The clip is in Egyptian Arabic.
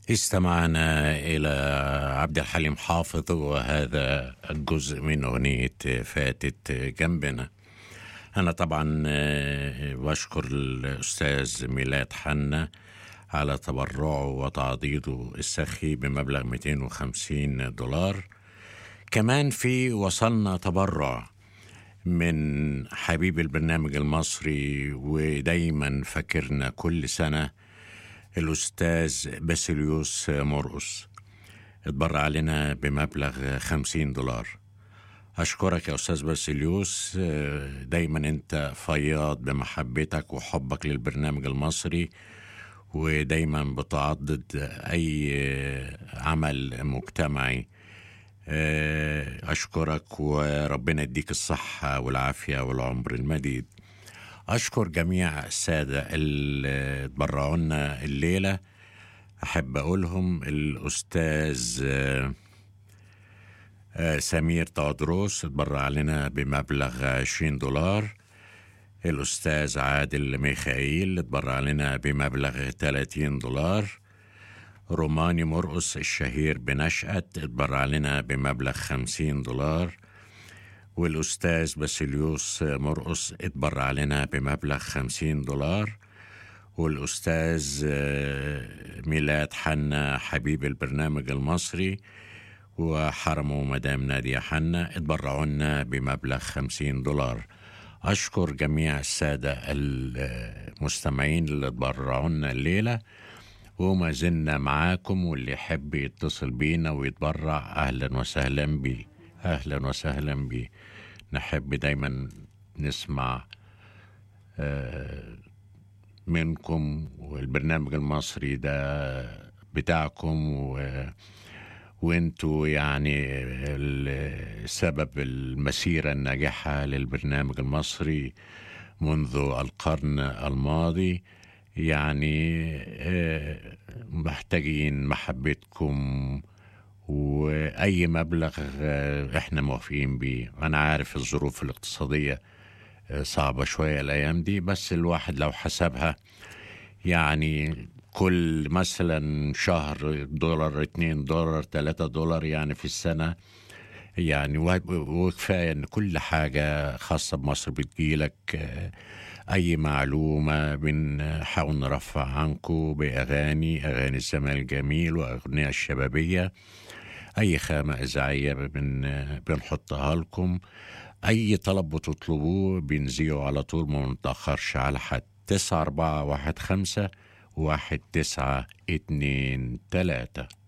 استمعنا إلى عبد الحليم حافظ وهذا الجزء من أغنية فاتت جنبنا أنا طبعا بشكر الأستاذ ميلاد حنا على تبرعه وتعضيده السخي بمبلغ 250 دولار كمان في وصلنا تبرع من حبيب البرنامج المصري ودايما فاكرنا كل سنة الأستاذ باسيليوس مرقص اتبرع علينا بمبلغ خمسين دولار أشكرك يا أستاذ باسيليوس دايما أنت فياض بمحبتك وحبك للبرنامج المصري ودايما بتعضد أي عمل مجتمعي أشكرك وربنا يديك الصحة والعافية والعمر المديد أشكر جميع السادة اللي تبرعوا لنا الليلة أحب أقولهم الأستاذ سمير تودروس اتبرع لنا بمبلغ 20 دولار الأستاذ عادل ميخائيل اتبرع لنا بمبلغ 30 دولار روماني مرقص الشهير بنشأت اتبرع لنا بمبلغ 50 دولار والأستاذ باسيليوس مرقص اتبرع لنا بمبلغ خمسين دولار والأستاذ ميلاد حنا حبيب البرنامج المصري وحرمه مدام نادية حنا اتبرعوا لنا بمبلغ خمسين دولار أشكر جميع السادة المستمعين اللي اتبرعوا لنا الليلة وما زلنا معاكم واللي يحب يتصل بينا ويتبرع أهلا وسهلا بيه أهلا وسهلا بيه نحب دايما نسمع منكم والبرنامج المصري ده بتاعكم و وانتوا يعني سبب المسيرة الناجحة للبرنامج المصري منذ القرن الماضي يعني محتاجين محبتكم واي مبلغ احنا موافقين بيه انا عارف الظروف الاقتصاديه صعبه شويه الايام دي بس الواحد لو حسبها يعني كل مثلا شهر دولار اتنين دولار تلاتة دولار يعني في السنة يعني وكفاية ان كل حاجة خاصة بمصر بتجيلك اي معلومة بنحاول نرفع عنكم باغاني اغاني الزمان الجميل واغنية الشبابية اي خامة اذاعية بن بنحطها لكم اي طلب بتطلبوه بنذيعه على طول ما نتأخرش على حد تسعة أربعة واحد خمسة واحد تسعة اتنين تلاتة